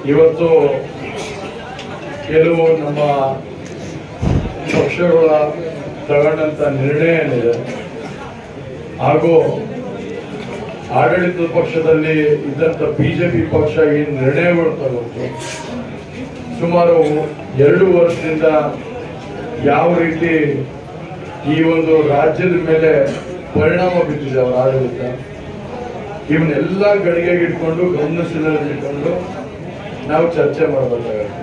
ಇವತ್ತು ಕೆಲವು ನಮ್ಮ ಪಕ್ಷಗಳ ತಗೊಂಡಂತ ನಿರ್ಣಯ ಏನಿದೆ ಹಾಗೂ ಆಡಳಿತ ಪಕ್ಷದಲ್ಲಿ ಇದ್ದಂತ ಬಿಜೆಪಿ ಪಕ್ಷ ಏನು ನಿರ್ಣಯಗಳು ತಗೊಂಡು ಸುಮಾರು ಎರಡು ವರ್ಷದಿಂದ ಯಾವ ರೀತಿ ಈ ಒಂದು ರಾಜ್ಯದ ಮೇಲೆ ಪರಿಣಾಮ ಬೀರಿದೆ ಅವರ ಆಡಳಿತ ಇವನ್ನೆಲ್ಲ ಗಡಿಗೆಗೆ ಇಟ್ಕೊಂಡು ಗಮನಿಸಿಕೊಂಡು ನಾವು ಚರ್ಚೆ ಮಾಡಬೇಕಾಗುತ್ತೆ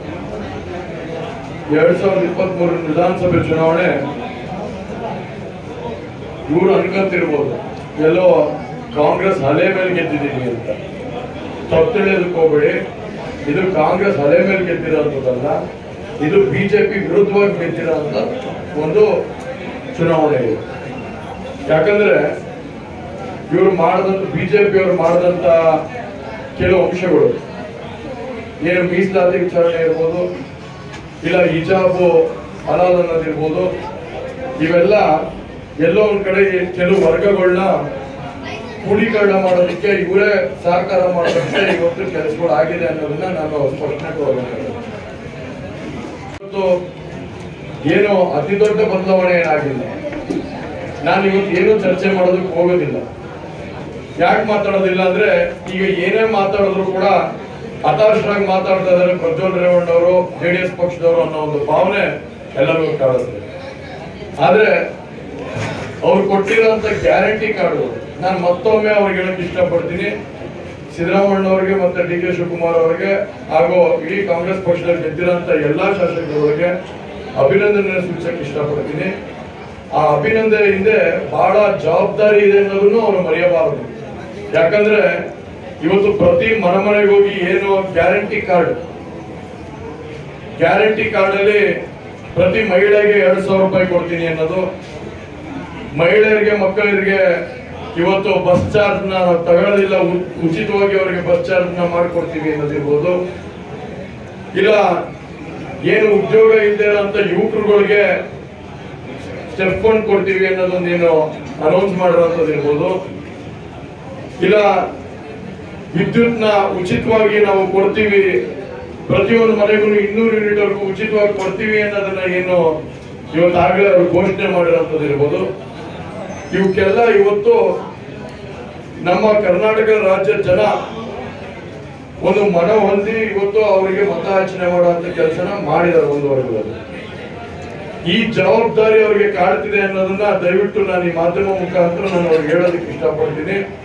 ಎರಡ್ ಸಾವಿರದ ಇಪ್ಪತ್ತ್ ಮೂರ ವಿಧಾನಸಭೆ ಚುನಾವಣೆ ಇವರು ಅನ್ಕೊಂತಿರ್ಬೋದು ಎಲ್ಲೋ ಕಾಂಗ್ರೆಸ್ ಅಲೆ ಮೇಲೆ ಗೆದ್ದಿದ್ದೀವಿ ಅಂತ ತಪ್ಪು ತಿಳಿಯೋದಕ್ಕೆ ಹೋಗ್ಬೇಡಿ ಇದು ಕಾಂಗ್ರೆಸ್ ಅಲೆ ಮೇಲೆ ಗೆದ್ದಿರೋಂಥದ್ದಲ್ಲ ಇದು ಬಿಜೆಪಿ ವಿರುದ್ಧವಾಗಿ ಗೆದ್ದಿರೋಂಥ ಒಂದು ಚುನಾವಣೆ ಇದು ಯಾಕಂದ್ರೆ ಇವರು ಮಾಡದಂತ ಬಿಜೆಪಿ ಅವರು ಮಾಡದಂತ ಕೆಲವು ಅಂಶಗಳು ಏನು ಮೀಸಲಾತಿ ವಿಚಾರಣೆ ಇರ್ಬೋದು ಇಲ್ಲ ಹಿಜಾಬು ಹಲಾಲ್ ಅನ್ನೋದಿರ್ಬೋದು ಇವೆಲ್ಲ ಎಲ್ಲೋ ಒಂದ್ ಕಡೆ ಕೆಲವು ವರ್ಗಗಳನ್ನ ಪುಡೀಕರಣ ಮಾಡೋದಕ್ಕೆ ಇವರೇ ಸಹಕಾರ ಮಾಡೋದಕ್ಕೆ ಇವತ್ತು ಕೆಲಸಗಳು ಆಗಿದೆ ಅನ್ನೋದನ್ನ ನಾನು ಸ್ಪಷ್ಟನೆ ಕೊಡಬೇಕಾಗುತ್ತೆ ಇವತ್ತು ಏನು ಅತಿ ದೊಡ್ಡ ಬದಲಾವಣೆ ಏನಾಗಿಲ್ಲ ನಾನು ಇವತ್ತು ಏನು ಚರ್ಚೆ ಮಾಡೋದಕ್ಕೆ ಹೋಗೋದಿಲ್ಲ ಯಾಕೆ ಮಾತಾಡೋದಿಲ್ಲ ಅಂದ್ರೆ ಈಗ ಏನೇ ಮಾತಾಡಿದ್ರು ಕೂಡ ಹತಾಶರಾಗಿ ಮಾತಾಡ್ತಾ ಇದ್ದಾರೆ ಪ್ರಜ್ವಲ್ ರೇವಣ್ಣ ಅವರು ಜೆಡಿಎಸ್ ಪಕ್ಷದವರು ಅನ್ನೋ ಒಂದು ಭಾವನೆ ಎಲ್ಲರಿಗೂ ಕಾಡುತ್ತೆ ಆದ್ರೆ ಅವ್ರು ಕೊಟ್ಟಿರೋಂಥ ಗ್ಯಾರಂಟಿ ಕಾರ್ಡು ನಾನು ಮತ್ತೊಮ್ಮೆ ಅವ್ರಿಗೆ ಹೇಳಕ್ ಇಷ್ಟಪಡ್ತೀನಿ ಸಿದ್ದರಾಮಯ್ಯ ಅವರಿಗೆ ಮತ್ತೆ ಡಿ ಕೆ ಶಿವಕುಮಾರ್ ಅವರಿಗೆ ಹಾಗೂ ಇಡೀ ಕಾಂಗ್ರೆಸ್ ಪಕ್ಷದಲ್ಲಿ ಗೆದ್ದಿರೋಂಥ ಎಲ್ಲಾ ಶಾಸಕರಿಗೆ ಅಭಿನಂದನೆ ಸೂಚಿಸಕ್ ಇಷ್ಟಪಡ್ತೀನಿ ಆ ಅಭಿನಂದನೆ ಹಿಂದೆ ಬಹಳ ಜವಾಬ್ದಾರಿ ಇದೆ ಅನ್ನೋದನ್ನು ಅವರು ಮರೆಯಬಾರದು ಯಾಕಂದ್ರೆ ಇವತ್ತು ಪ್ರತಿ ಮನೆ ಮನೆಗೆ ಹೋಗಿ ಏನು ಗ್ಯಾರಂಟಿ ಕಾರ್ಡ್ ಗ್ಯಾರಂಟಿ ಕಾರ್ಡ್ ಅಲ್ಲಿ ಪ್ರತಿ ಮಹಿಳೆಗೆ ಎರಡ್ ಸಾವಿರ ರೂಪಾಯಿ ಕೊಡ್ತೀನಿ ಅನ್ನೋದು ಮಹಿಳೆಯರಿಗೆ ಮಕ್ಕಳಿಗೆ ಇವತ್ತು ಬಸ್ ಚಾರ್ಜ್ ನ ನಾವು ತಗೊಳ್ಳೋದಿಲ್ಲ ಉ- ಉಚಿತವಾಗಿ ಅವರಿಗೆ ಬಸ್ ಚಾರ್ಜ್ ನ ಮಾಡ್ಕೊಡ್ತೀವಿ ಅನ್ನೋದಿರ್ಬೋದು ಇಲ್ಲ ಏನು ಉದ್ಯೋಗ ಇಲ್ಲದೆ ಇರೋಂಥ ಯುವಕರುಗಳಿಗೆ ಸ್ಟೆಪ್ ಫಂಡ್ ಕೊಡ್ತೀವಿ ಅನ್ನೋದೊಂದೇನು ಅನೌನ್ಸ್ ಮಾಡಿರೋಂಥದ್ದು ಇರ್ಬೋದು ಇಲ್ಲ ವಿದ್ಯುತ್ನ ಉಚಿತವಾಗಿ ನಾವು ಕೊಡ್ತೀವಿ ಪ್ರತಿಯೊಂದು ಮನೆಗೂ ಇನ್ನೂರು ಯೂನಿಟ್ ವರೆಗೂ ಉಚಿತವಾಗಿ ಕೊಡ್ತೀವಿ ಅನ್ನೋದನ್ನ ಏನು ಇವತ್ತಾಗಲೇ ಅವರು ಘೋಷಣೆ ಮಾಡಿರೋಂಥದ್ದು ಇರ್ಬೋದು ಇವಕ್ಕೆಲ್ಲ ಇವತ್ತು ನಮ್ಮ ಕರ್ನಾಟಕ ರಾಜ್ಯದ ಜನ ಒಂದು ಮನ ಹೊಂದಿ ಇವತ್ತು ಅವರಿಗೆ ಮತಯಾಚನೆ ಮಾಡುವಂತ ಕೆಲಸನ ಮಾಡಿದ್ದಾರೆ ಒಂದು ವರ್ಗದಲ್ಲಿ ಈ ಜವಾಬ್ದಾರಿ ಅವರಿಗೆ ಕಾಡ್ತಿದೆ ಅನ್ನೋದನ್ನ ದಯವಿಟ್ಟು ನಾನು ಈ ಮಾಧ್ಯಮ ಮುಖಾಂತರ ನಾನು ಅವ್ರಿಗೆ ಹೇಳೋದಕ್ಕೆ ಇಷ್ಟಪಡ್ತೀನಿ